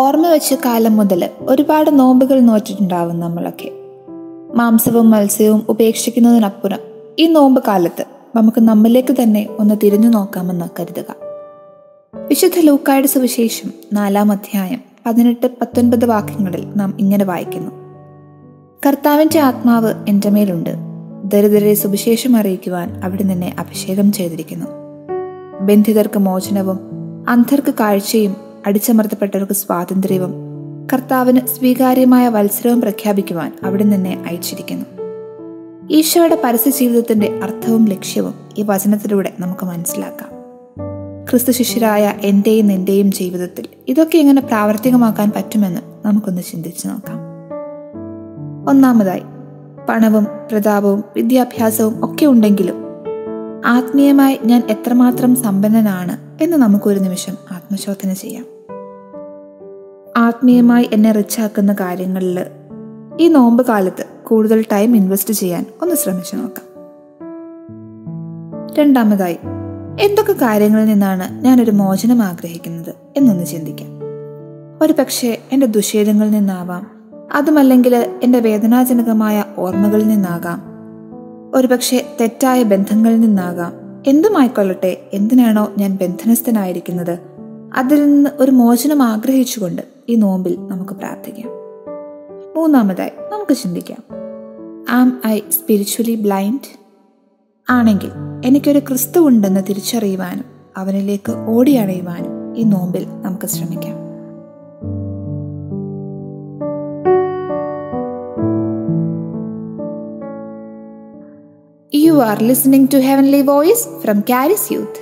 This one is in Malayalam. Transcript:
ഓർമ്മ വെച്ച കാലം മുതൽ ഒരുപാട് നോമ്പുകൾ നോറ്റിട്ടുണ്ടാവും നമ്മളൊക്കെ മാംസവും മത്സ്യവും ഉപേക്ഷിക്കുന്നതിനപ്പുറം ഈ നോമ്പ് കാലത്ത് നമുക്ക് നമ്മിലേക്ക് തന്നെ ഒന്ന് തിരിഞ്ഞു നോക്കാമെന്ന് കരുതുക വിശുദ്ധ ലൂക്കായുടെ സുവിശേഷം നാലാം അധ്യായം പതിനെട്ട് പത്തൊൻപത് വാക്യങ്ങളിൽ നാം ഇങ്ങനെ വായിക്കുന്നു കർത്താവിന്റെ ആത്മാവ് എൻ്റെ മേലുണ്ട് ദരിദ്രരെ സുവിശേഷം അറിയിക്കുവാൻ അവിടെ നിന്നെ അഭിഷേകം ചെയ്തിരിക്കുന്നു ബന്ധിതർക്ക് മോചനവും അന്ധർക്ക് കാഴ്ചയും അടിച്ചമർത്തപ്പെട്ടവർക്ക് സ്വാതന്ത്ര്യവും കർത്താവിന് സ്വീകാര്യമായ വത്സരവും പ്രഖ്യാപിക്കുവാൻ അവിടെ നിന്നെ അയച്ചിരിക്കുന്നു ഈശോയുടെ പരസ്യ ജീവിതത്തിന്റെ അർത്ഥവും ലക്ഷ്യവും ഈ വചനത്തിലൂടെ നമുക്ക് മനസ്സിലാക്കാം ക്രിസ്തു ശിഷ്യരായ എന്റെയും നിന്റെയും ജീവിതത്തിൽ ഇതൊക്കെ എങ്ങനെ പ്രാവർത്തികമാക്കാൻ പറ്റുമെന്ന് നമുക്കൊന്ന് ചിന്തിച്ചു നോക്കാം ഒന്നാമതായി പണവും പ്രതാപവും വിദ്യാഭ്യാസവും ഒക്കെ ഉണ്ടെങ്കിലും ആത്മീയമായി ഞാൻ എത്രമാത്രം സമ്പന്നനാണ് എന്ന് നമുക്കൊരു നിമിഷം ആത്മശോധന ചെയ്യാം ആത്മീയമായി എന്നെ റിച്ചാക്കുന്ന കാര്യങ്ങളിൽ ഈ നോമ്പ് കാലത്ത് കൂടുതൽ ടൈം ഇൻവെസ്റ്റ് ചെയ്യാൻ ഒന്ന് ശ്രമിച്ചു നോക്കാം രണ്ടാമതായി എന്തൊക്കെ കാര്യങ്ങളിൽ നിന്നാണ് ഞാനൊരു മോചനം ആഗ്രഹിക്കുന്നത് എന്നൊന്ന് ചിന്തിക്കാം ഒരു പക്ഷേ എൻ്റെ ദുശീലങ്ങളിൽ നിന്നാവാം അതുമല്ലെങ്കിൽ എൻ്റെ വേദനാജനകമായ ഓർമ്മകളിൽ നിന്നാകാം ഒരുപക്ഷെ തെറ്റായ ബന്ധങ്ങളിൽ നിന്നാകാം എന്തുമായിക്കൊള്ളട്ടെ എന്തിനാണോ ഞാൻ ബന്ധനസ്ഥനായിരിക്കുന്നത് അതിൽ നിന്ന് ഒരു മോചനം ആഗ്രഹിച്ചുകൊണ്ട് ഈ നോമ്പിൽ നമുക്ക് പ്രാർത്ഥിക്കാം മൂന്നാമതായി നമുക്ക് ചിന്തിക്കാം ആം ഐ സ്പിരിച്വലി ബ്ലൈൻഡ് ആണെങ്കിൽ എനിക്കൊരു ക്രിസ്തു ഉണ്ടെന്ന് തിരിച്ചറിയുവാനും അവനിലേക്ക് ഓടിയണയുവാനും ഈ നോമ്പിൽ നമുക്ക് ശ്രമിക്കാം You are listening to Heavenly Voice from Caris Youth.